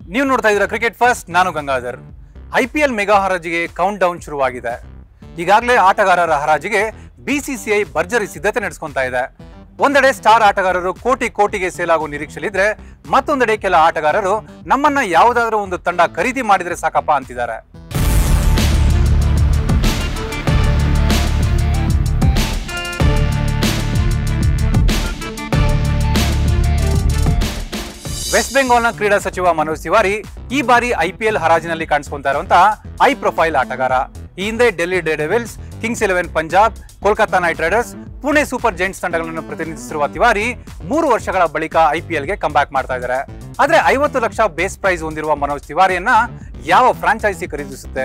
ನೀವು ನೋಡ್ತಾ ಇದ್ದೀರಾ ಕ್ರಿಕೆಟ್ ಫಸ್ಟ್ ನಾನು Gangadhar I P L mega ಹರಾಜಿಗೆ ಕೌಂಟ್ ಡೌನ್ ಶುರುವಾಗಿದೆ ಈಗಾಗಲೇ ಆಟಗಾರರ ಹರಾಜಿಗೆ ಬಿಸಿಸಿಐ ಭರ್ಜರಿ ಸಿದ್ಧತೆ ನಡೆಸ್ಕೊಂತಾ ಇದೆ ಒಂದೆಡೆ ಸ್ಟಾರ್ ಆಟಗಾರರು ಕೋಟಿ ಕೋಟಿಗೆ ಸೇಲಾಗುವ ನಿರೀಕ್ಷೆಲಿದ್ರೆ ಮತ್ತೊಂದೆಡೆ ಕೆಲ ಆಟಗಾರರು ನಮ್ಮನ್ನ ಯಾವುದಾದ್ರೂ ಒಂದು ತಂಡ ಖರೀದಿ ಮಾಡಿದ್ರೆ ಸಾಕಪ್ಪ ಅಂತಿದ್ದಾರೆ ವೆಸ್ಟ್ ಬೆಂಗಾಲ್ನ ಕ್ರೀಡಾ ಸಚಿವ ಮನೋಜ್ ತಿವಾರಿ ಈ ಬಾರಿ ಐಪಿಎಲ್ ಹರಾಜಿನಲ್ಲಿ ಕಾಣಿಸ್ಕೊಂತಾ ಇರುವಂತಹ ಹೈ ಪ್ರೊಫೈಲ್ ಆಟಗಾರ ಈ ಹಿಂದೆ Delhi Devils Kings Eleven Punjab Kolkata Knight Riders Pune Super Giants ತಂಡಗಳನ್ನು ಪ್ರತಿನಿಧಿಸಿರುವ ತಿವಾರಿ ಮೂರು ವರ್ಷಗಳ ಬಳಿಕ ಐಪಿಎಲ್ಗೆ ಕಂಬ್ಯಾಕ್ ಮಾಡ್ತಾ ಇದ್ದಾರೆ ಆದ್ರೆ ಐವತ್ತು ಲಕ್ಷ ಬೇಸ್ ಪ್ರೈಸ್ ಹೊಂದಿರುವ ಮನೋಜ್ ತಿವಾರಿಯನ್ನ ಯಾವ ಫ್ರಾಂಚೈಸಿ ಖರೀದಿಸುತ್ತೆ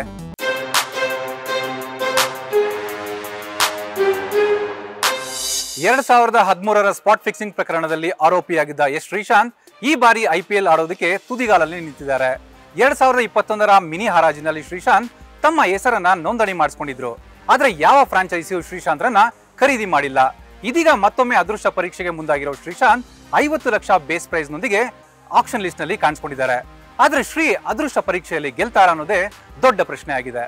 ಎರಡ್ ಸಾವಿರದ ಹದಿಮೂರರ ಸ್ಪಾಟ್ ಫಿಕ್ಸಿಂಗ್ ಪ್ರಕರಣದಲ್ಲಿ ಆರೋಪಿಯಾಗಿದ್ದ ಎಸ್ ಶ್ರೀಶಾಂತ್ ಈ ಬಾರಿ ಐಪಿಎಲ್ ಆಡೋದಕ್ಕೆ ತುದಿಗಾಲಲ್ಲಿ ನಿಂತಿದ್ದಾರೆ ಎರಡ್ ಸಾವಿರದ ಇಪ್ಪತ್ತೊಂದರ ಮಿನಿ ಹರಾಜಿನಲ್ಲಿ ಶ್ರೀಶಾಂತ್ ತಮ್ಮ ಹೆಸರನ್ನ ನೋಂದಣಿ ಮಾಡಿಸ್ಕೊಂಡಿದ್ರು ಆದ್ರೆ ಯಾವ ಫ್ರಾಂಚೈಸಿಯು ಶ್ರೀಶಾಂತ್ರನ್ನ ಖರೀದಿ ಮಾಡಿಲ್ಲ ಇದೀಗ ಮತ್ತೊಮ್ಮೆ ಅದೃಷ್ಟ ಪರೀಕ್ಷೆಗೆ ಮುಂದಾಗಿರೋ ಶ್ರೀಶಾಂತ್ ಐವತ್ತು ಲಕ್ಷ ಬೇಸ್ ಪ್ರೈಸ್ ನೊಂದಿಗೆ ಆಕ್ಷನ್ ಲಿಸ್ಟ್ ನಲ್ಲಿ ಕಾಣಿಸ್ಕೊಂಡಿದ್ದಾರೆ ಆದ್ರೆ ಶ್ರೀ ಅದೃಷ್ಟ ಪರೀಕ್ಷೆಯಲ್ಲಿ ಗೆಲ್ತಾರ ಅನ್ನೋದೇ ದೊಡ್ಡ ಪ್ರಶ್ನೆ ಆಗಿದೆ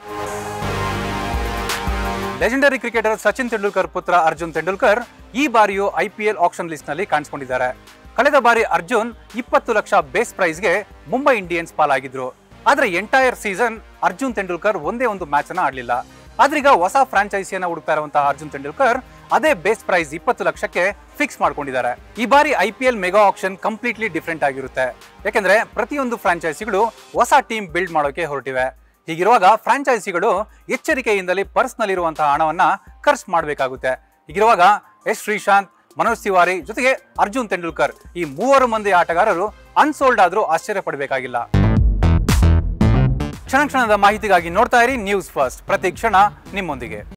ಲೆಜೆಂಡರಿ ಕ್ರಿಕೆಟರ್ ಸಚಿನ್ ತೆಂಡೂಲ್ಕರ್ ಪುತ್ರ ಅರ್ಜುನ್ ತೆಂಡೂಲ್ಕರ್ ಈ ಬಾರಿಯೂ ಐಪಿಎಲ್ ಆಕ್ಷನ್ ಲಿಸ್ಟ್ ನಲ್ಲಿ ಕಾಣಿಸ್ಕೊಂಡಿದ್ದಾರೆ ಕಳೆದ ಬಾರಿ ಅರ್ಜುನ್ ಇಪ್ಪತ್ತು ಲಕ್ಷ ಬೇಸ್ ಪ್ರೈಸ್ಗೆ ಮುಂಬೈ ಇಂಡಿಯನ್ಸ್ ಪಾಲಾಗಿದ್ರು ಆದ್ರೆ ಎಂಟೈರ್ ಸೀಸನ್ ಅರ್ಜುನ್ ತೆಂಡೂಲ್ಕರ್ ಒಂದೇ ಒಂದು ಮ್ಯಾಚ್ ಅನ್ನ ಆಡ್ಲಿಲ್ಲ ಆದ್ರೀಗ ಹೊಸ ಫ್ರಾಂಚೈಸಿಯನ್ನ ಹುಡುಕ್ತಾ ಇರುವಂತಹ ಅರ್ಜುನ್ ತೆಂಡೂಲ್ಕರ್ ಅದೇ ಬೇಸ್ ಪ್ರೈಸ್ ಇಪ್ಪತ್ತು ಲಕ್ಷಕ್ಕೆ ಫಿಕ್ಸ್ ಮಾಡ್ಕೊಂಡಿದ್ದಾರೆ ಈ ಬಾರಿ I P L mega auction completely different ಆಗಿರುತ್ತೆ ಯಾಕಂದ್ರೆ ಪ್ರತಿಯೊಂದು ಫ್ರಾಂಚೈಸಿಗಳು ಹೊಸ ಟೀಮ್ ಬಿಲ್ಡ್ ಮಾಡೋಕೆ ಹೊರಟಿವೆ ಹೀಗಿರುವಾಗ ಫ್ರಾಂಚೈಸಿಗಳು ಎಚ್ಚರಿಕೆಯಿಂದಲೇ ಪರ್ಸ್ನಲ್ಲಿರುವಂತಹ ಹಣವನ್ನ ಖರ್ಚು ಮಾಡಬೇಕಾಗುತ್ತೆ ಹೀಗಿರುವಾಗ ಎಸ್ ಶ್ರೀಶಾಂತ್ ಮನೋಜ್ ತಿವಾರಿ ಜೊತೆಗೆ ಅರ್ಜುನ್ ತೆಂಡೂಲ್ಕರ್ ಈ ಮೂವರು ಮಂದಿ ಆಟಗಾರರು ಅನ್ಸೋಲ್ಡ್ ಆದ್ರೂ ಆಶ್ಚರ್ಯ ಪಡಬೇಕಾಗಿಲ್ಲ ಕ್ಷಣ ಕ್ಷಣದ ಮಾಹಿತಿಗಾಗಿ ನೋಡ್ತಾ ಇರಿ ನ್ಯೂಸ್ ಫಸ್ಟ್ ಪ್ರತಿ ಕ್ಷಣ ನಿಮ್ಮೊಂದಿಗೆ